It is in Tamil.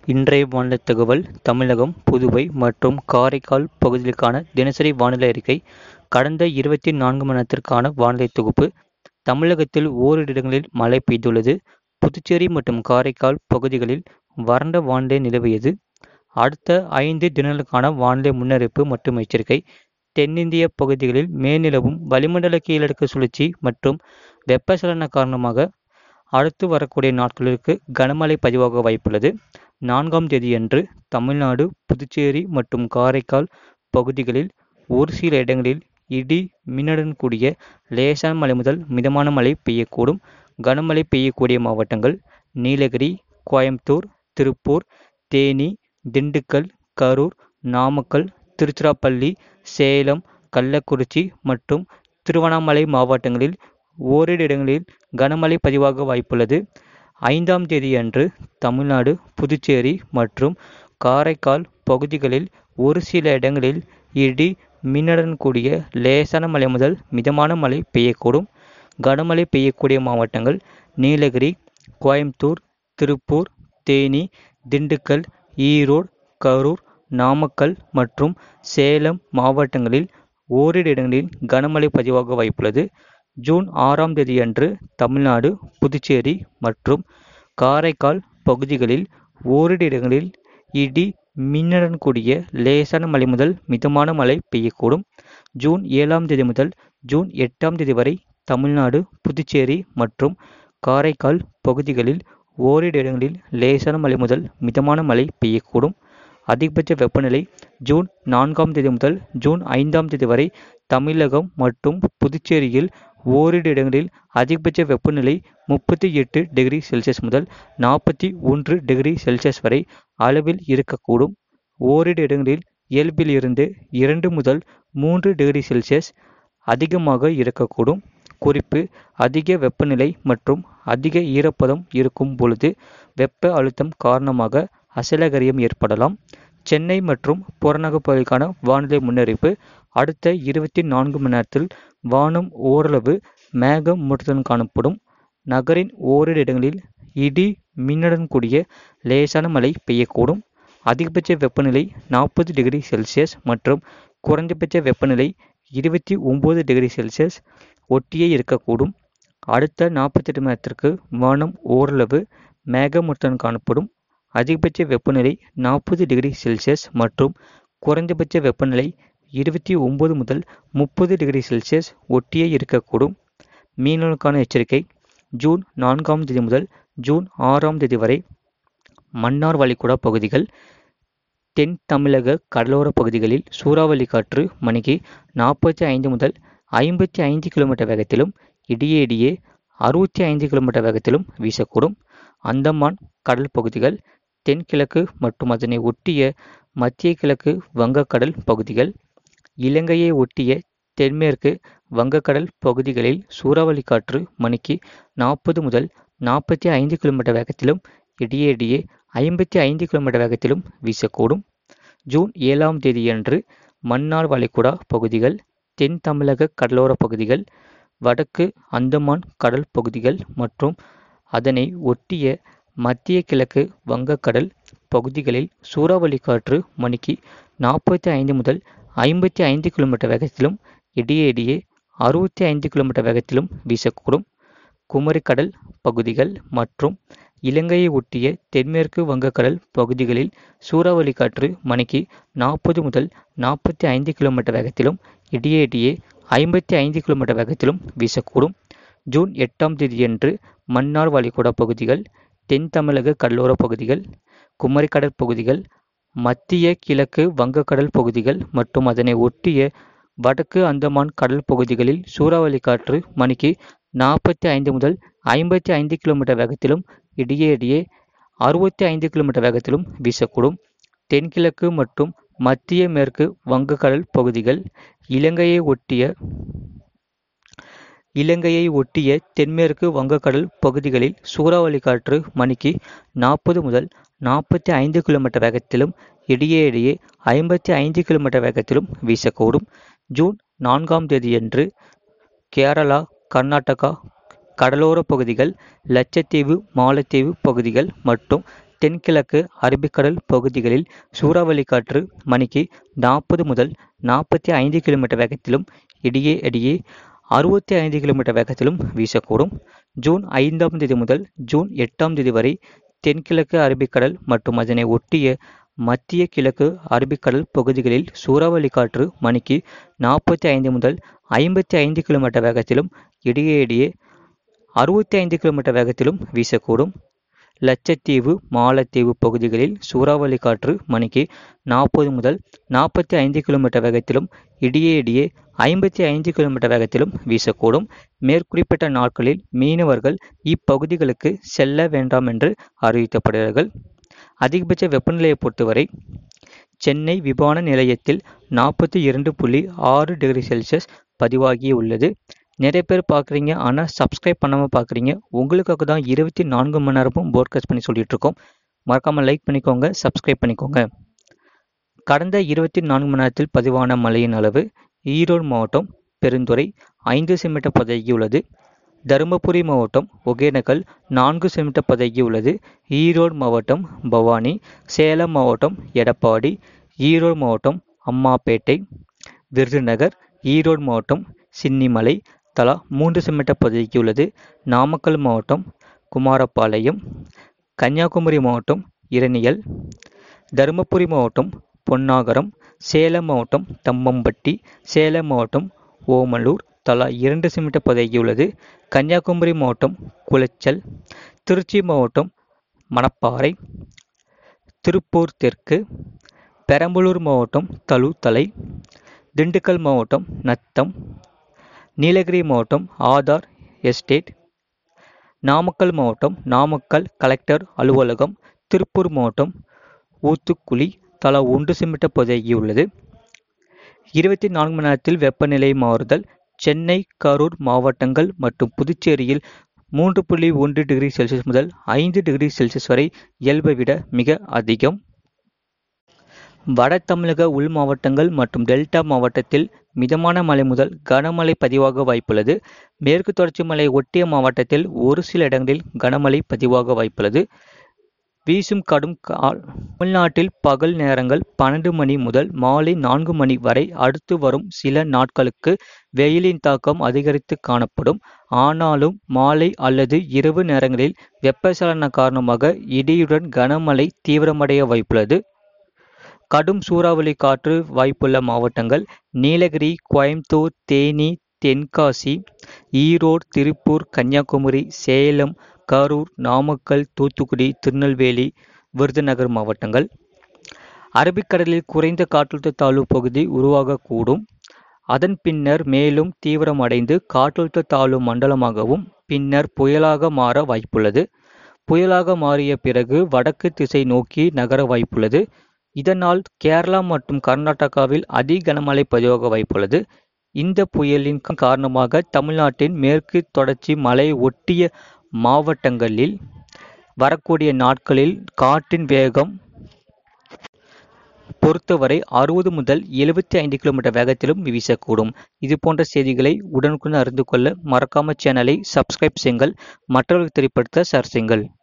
இன்றைய வானிலை தகவல் தமிழகம் புதுவை மற்றும் காரைக்கால் பகுதிகளுக்கான தினசரி வானிலை அறிக்கை கடந்த இருபத்தி நான்கு மணி நேரத்திற்கான வானிலை தொகுப்பு தமிழகத்தில் ஓரிரு இடங்களில் மழை பெய்துள்ளது புதுச்சேரி மற்றும் காரைக்கால் பகுதிகளில் வறண்ட வானிலை நிலவியது அடுத்த ஐந்து தினங்களுக்கான வானிலை முன்னறிவிப்பு மற்றும் எச்சரிக்கை தென்னிந்திய பகுதிகளில் மேல்நிலவும் வளிமண்டல கீழடுக்கு சுழற்சி மற்றும் வெப்பச்சலன காரணமாக அடுத்து வரக்கூடிய நாட்களிற்கு கனமழை பதிவாக வாய்ப்புள்ளது நான்காம் தேதியன்று தமிழ்நாடு புதுச்சேரி மற்றும் காரைக்கால் பகுதிகளில் ஒரு சில இடங்களில் இடி மின்னலுடன் கூடிய லேசான மழை முதல் மிதமான மழை பெய்யக்கூடும் கனமழை பெய்யக்கூடிய மாவட்டங்கள் நீலகிரி கோயம்புத்தூர் திருப்பூர் தேனி திண்டுக்கல் கரூர் நாமக்கல் திருச்சிராப்பள்ளி சேலம் கள்ளக்குறிச்சி மற்றும் திருவண்ணாமலை மாவட்டங்களில் ஓரிரு இடங்களில் கனமழை பதிவாக வாய்ப்புள்ளது ஐந்தாம் தேதியன்று தமிழ்நாடு புதுச்சேரி மற்றும் காரைக்கால் பகுதிகளில் ஒரு சில இடங்களில் இடி மின்னலுடன் கூடிய லேசான மழை முதல் மிதமான மழை பெய்யக்கூடும் கனமழை பெய்யக்கூடிய மாவட்டங்கள் நீலகிரி கோயம்புத்தூர் திருப்பூர் தேனி திண்டுக்கல் ஈரோடு கரூர் நாமக்கல் மற்றும் சேலம் மாவட்டங்களில் ஓரிரு இடங்களில் கனமழை பதிவாக வாய்ப்புள்ளது ஜூன் ஆறாம் தேதியன்று தமிழ்நாடு புதுச்சேரி மற்றும் காரைக்கால் பகுதிகளில் ஓரிரு இடங்களில் இடி மின்னலுடன் கூடிய லேசான மழை முதல் மிதமான மழை பெய்யக்கூடும் ஜூன் ஏழாம் தேதி முதல் ஜூன் எட்டாம் தேதி வரை தமிழ்நாடு புதுச்சேரி மற்றும் காரைக்கால் பகுதிகளில் ஓரிரு இடங்களில் லேசான மழை முதல் மிதமான மழை பெய்யக்கூடும் அதிகபட்ச வெப்பநிலை ஜூன் நான்காம் தேதி முதல் ஜூன் ஐந்தாம் தேதி வரை தமிழகம் மற்றும் புதுச்சேரியில் ஓரிரு இடங்களில் அதிகபட்ச வெப்பநிலை முப்பத்தி எட்டு டிகிரி செல்சியஸ் முதல் நாற்பத்தி ஒன்று டிகிரி செல்சியஸ் வரை அளவில் இருக்கக்கூடும் ஓரிரு இடங்களில் இயல்பில் இருந்து இரண்டு முதல் மூன்று டிகிரி செல்சியஸ் அதிகமாக இருக்கக்கூடும் குறிப்பு அதிக வெப்பநிலை மற்றும் அதிக ஈரப்பதம் இருக்கும் பொழுது வெப்ப அழுத்தம் காரணமாக அசலகரியம் ஏற்படலாம் சென்னை மற்றும் புறநகர் பகுதிக்கான வானிலை முன்னறிவிப்பு அடுத்த இருபத்தி நான்கு மணி நேரத்தில் வானம் ஓரளவு மேகம் மூட்டத்துடன் காணப்படும் நகரின் ஓரிரு இடங்களில் இடி மின்னலுடன் கூடிய லேசான மழை பெய்யக்கூடும் அதிகபட்ச வெப்பநிலை நாற்பது டிகிரி செல்சியஸ் மற்றும் குறைந்தபட்ச வெப்பநிலை இருபத்தி ஒம்பது டிகிரி செல்சியஸ் ஒட்டியே இருக்கக்கூடும் அடுத்த நாற்பத்தெட்டு மணி நேரத்திற்கு வானம் ஓரளவு மேகமூட்டத்துடன் காணப்படும் அதிகபட்ச வெப்பநிலை நாற்பது டிகிரி செல்சியஸ் மற்றும் குறைந்தபட்ச வெப்பநிலை இருபத்தி ஒம்பது முதல் முப்பது டிகிரி செல்சியஸ் ஒட்டியே இருக்கக்கூடும் மீனவர்களுக்கான எச்சரிக்கை ஜூன் நான்காம் தேதி முதல் ஜூன் ஆறாம் தேதி வரை மன்னார் வளைகுடா பகுதிகள் தென் தமிழக கடலோர பகுதிகளில் சூறாவளி காற்று மணிக்கு நாற்பத்தி ஐந்து முதல் ஐம்பத்தி ஐந்து கிலோமீட்டர் வேகத்திலும் இடியே இடியே அறுபத்தி ஐந்து கிலோமீட்டர் வேகத்திலும் வீசக்கூடும் அந்தமான் கடல் பகுதிகள் தென்கிழக்கு மற்றும் அதனை ஒட்டிய மத்திய கிழக்கு வங்கக்கடல் பகுதிகள் இலங்கையை ஒட்டிய தென்மேற்கு வங்கக்கடல் பகுதிகளில் சூறாவளி காற்று மணிக்கு நாற்பது முதல் நாற்பத்தி ஐந்து கிலோமீட்டர் வேகத்திலும் இடியே இடியே ஐம்பத்தி ஐந்து கிலோமீட்டர் வேகத்திலும் வீசக்கூடும் ஜூன் ஏழாம் தேதியன்று மன்னார் வளைகுடா பகுதிகள் தென் தமிழக கடலோர பகுதிகள் வடக்கு அந்தமான் கடல் பகுதிகள் மற்றும் அதனை ஒட்டிய மத்திய கிழக்கு வங்கக்கடல் பகுதிகளில் சூறாவளி காற்று மணிக்கு நாற்பத்தி ஐந்து முதல் ஐம்பத்தி ஐந்து கிலோமீட்டர் வேகத்திலும் இடியே இடியே அறுபத்தி ஐந்து கிலோமீட்டர் வேகத்திலும் வீசக்கூடும் குமரிக்கடல் பகுதிகள் மற்றும் இலங்கையை ஒட்டிய தென்மேற்கு வங்கக்கடல் பகுதிகளில் சூறாவளி காற்று மணிக்கு நாற்பது முதல் நாற்பத்தி ஐந்து கிலோமீட்டர் வேகத்திலும் இடியே இடியே ஐம்பத்தி ஐந்து கிலோமீட்டர் வேகத்திலும் வீசக்கூடும் ஜூன் எட்டாம் தேதியன்று மன்னார் வளைகுடா பகுதிகள் தென் தமிழக கடலோர பகுதிகள் குமரிக்கடல் பகுதிகள் மத்திய கிழக்கு வங்கக்கடல் பகுதிகள் மற்றும் அதனை ஒட்டிய வடக்கு அந்தமான் கடல் பகுதிகளில் சூறாவளி காற்று மணிக்கு நாற்பத்தி ஐந்து முதல் ஐம்பத்தி ஐந்து கிலோமீட்டர் வேகத்திலும் இடியே இடியே அறுபத்தி ஐந்து கிலோமீட்டர் வேகத்திலும் வீசக்கூடும் தென்கிழக்கு மற்றும் மத்திய மேற்கு வங்கக்கடல் பகுதிகள் இலங்கையை ஒட்டிய இலங்கையை ஒட்டிய தென்மேற்கு வங்கக்கடல் பகுதிகளில் சூறாவளி காற்று மணிக்கு நாற்பது முதல் நாற்பத்தி ஐந்து கிலோமீட்டர் வேகத்திலும் இடையே இடையே ஐம்பத்தி ஐந்து கிலோமீட்டர் வேகத்திலும் வீசக்கூடும் ஜூன் நான்காம் தேதியன்று கேரளா கர்நாடகா கடலோர பகுதிகள் லட்சத்தீவு மாலத்தீவு பகுதிகள் மற்றும் தென்கிழக்கு அரபிக்கடல் பகுதிகளில் சூறாவளி காற்று மணிக்கு நாற்பது முதல் நாற்பத்தி ஐந்து கிலோமீட்டர் வேகத்திலும் இடையே இடையே அறுபத்தி ஐந்து கிலோமீட்டர் வேகத்திலும் வீசக்கூடும் ஜூன் ஐந்தாம் தேதி முதல் ஜூன் எட்டாம் தேதி வரை தென்கிழக்கு அரபிக்கடல் மற்றும் அதனை ஒட்டிய மத்திய கிழக்கு அரபிக்கடல் பகுதிகளில் சூறாவளி காற்று மணிக்கு நாற்பத்தி ஐந்து முதல் ஐம்பத்தி ஐந்து கிலோமீட்டர் வேகத்திலும் இடையே இடையே அறுபத்தி ஐந்து கிலோமீட்டர் வேகத்திலும் வீசக்கூடும் லட்சத்தீவு மாலத்தீவு பகுதிகளில் சூறாவளி காற்று மணிக்கு நாற்பது முதல் நாற்பத்தி ஐந்து கிலோமீட்டர் வேகத்திலும் இடையே இடையே ஐம்பத்தி ஐந்து கிலோமீட்டர் வேகத்திலும் வீசக்கூடும் மேற்குறிப்பிட்ட நாட்களில் மீனவர்கள் இப்பகுதிகளுக்கு செல்ல வேண்டாம் என்று அறிவிக்கப்படுகிறார்கள் அதிகபட்ச வெப்பநிலையை பொறுத்தவரை சென்னை விமான நிலையத்தில் நாற்பத்தி இரண்டு புள்ளி ஆறு டிகிரி செல்சியஸ் பதிவாகியுள்ளது நிறைய பேர் பார்க்குறீங்க ஆனால் சப்ஸ்கிரைப் பண்ணாமல் பார்க்குறீங்க உங்களுக்காக தான் இருபத்தி நான்கு மணி நேரமும் போட்காஸ்ட் பண்ணி சொல்லிட்டு இருக்கோம் மறக்காமல் லைக் பண்ணிக்கோங்க சப்ஸ்கிரைப் பண்ணிக்கோங்க கடந்த இருபத்தி நான்கு மணி நேரத்தில் பதிவான மழையின் அளவு ஈரோடு மாவட்டம் பெருந்துறை ஐந்து சென்டிமீட்டர் பதிவாகியுள்ளது தருமபுரி மாவட்டம் ஒகேனக்கல் நான்கு சென்டிமீட்டர் பதிவாகியுள்ளது ஈரோடு மாவட்டம் பவானி சேலம் மாவட்டம் எடப்பாடி ஈரோடு மாவட்டம் அம்மாப்பேட்டை விருதுநகர் ஈரோடு மாவட்டம் சின்னிமலை தலா மூன்று சென்டிமீட்டர் பதிவாகியுள்ளது நாமக்கல் மாவட்டம் குமாரபாளையம் கன்னியாகுமரி மாவட்டம் இரணியல் தருமபுரி மாவட்டம் பொன்னாகரம் சேலம் மாவட்டம் தம்மம்பட்டி சேலம் மாவட்டம் ஓமலூர் தலா இரண்டு சென்டிமீட்டர் பதிவாகியுள்ளது கன்னியாகுமரி மாவட்டம் குளச்சல் திருச்சி மாவட்டம் மணப்பாறை திருப்பூர் தெற்கு பெரம்பலூர் மாவட்டம் தலுத்தலை திண்டுக்கல் மாவட்டம் நத்தம் நீலகிரி மாவட்டம் ஆதார் எஸ்டேட் நாமக்கல் மாவட்டம் நாமக்கல் கலெக்டர் அலுவலகம் திருப்பூர் மாவட்டம் ஊத்துக்குழி தலா ஒன்று சென்டிமீட்டர் பதிவாகியுள்ளது இருபத்தி நான்கு மணி நேரத்தில் வெப்பநிலை மாறுதல் சென்னை கரூர் மாவட்டங்கள் மற்றும் புதுச்சேரியில் மூன்று புள்ளி ஒன்று டிகிரி செல்சியஸ் முதல் ஐந்து டிகிரி செல்சியஸ் வரை இயல்பை விட மிக அதிகம் வட தமிழக உள் மாவட்டங்கள் மற்றும் டெல்டா மாவட்டத்தில் மிதமான மழை முதல் கனமழை பதிவாக வாய்ப்புள்ளது மேற்கு தொடர்ச்சி மலை ஒட்டிய மாவட்டத்தில் ஒரு சில இடங்களில் கனமழை பதிவாக வாய்ப்புள்ளது வீசும் கடும் கால் தமிழ்நாட்டில் பகல் நேரங்கள் பன்னெண்டு மணி முதல் மாலை நான்கு மணி வரை அடுத்து வரும் சில நாட்களுக்கு வெயிலின் தாக்கம் அதிகரித்து காணப்படும் ஆனாலும் மாலை அல்லது இரவு நேரங்களில் வெப்பச்சலன காரணமாக இடியுடன் கனமழை தீவிரமடைய வாய்ப்புள்ளது கடும் சூறாவளி காற்று வாய்ப்புள்ள மாவட்டங்கள் நீலகிரி கோயம்புத்தூர் தேனி தென்காசி ஈரோடு திருப்பூர் கன்னியாகுமரி சேலம் கரூர் நாமக்கல் தூத்துக்குடி திருநெல்வேலி விருதுநகர் மாவட்டங்கள் அரபிக்கடலில் குறைந்த காற்றழுத்த தாழ்வு பகுதி உருவாகக்கூடும் அதன் பின்னர் மேலும் தீவிரமடைந்து காற்றழுத்த தாழ்வு மண்டலமாகவும் பின்னர் புயலாக மாற வாய்ப்புள்ளது புயலாக மாறிய பிறகு வடக்கு திசை நோக்கி நகர வாய்ப்புள்ளது இதனால் கேரளா மற்றும் கர்நாடகாவில் அதி கனமழை பதிவாக வாய்ப்புள்ளது இந்த புயலின் காரணமாக தமிழ்நாட்டின் மேற்கு தொடர்ச்சி மலை ஒட்டிய மாவட்டங்களில் வரக்கூடிய நாட்களில் காற்றின் வேகம் பொறுத்தவரை அறுபது முதல் எழுபத்தி ஐந்து கிலோமீட்டர் வேகத்திலும் வீசக்கூடும் இது போன்ற செய்திகளை உடனுக்குடன் அறிந்து கொள்ள மறக்காம சேனலை சப்ஸ்கிரைப் செய்யுங்கள் மற்றவர்களுக்கு தெரியப்படுத்த ஷேர் செய்யுங்கள்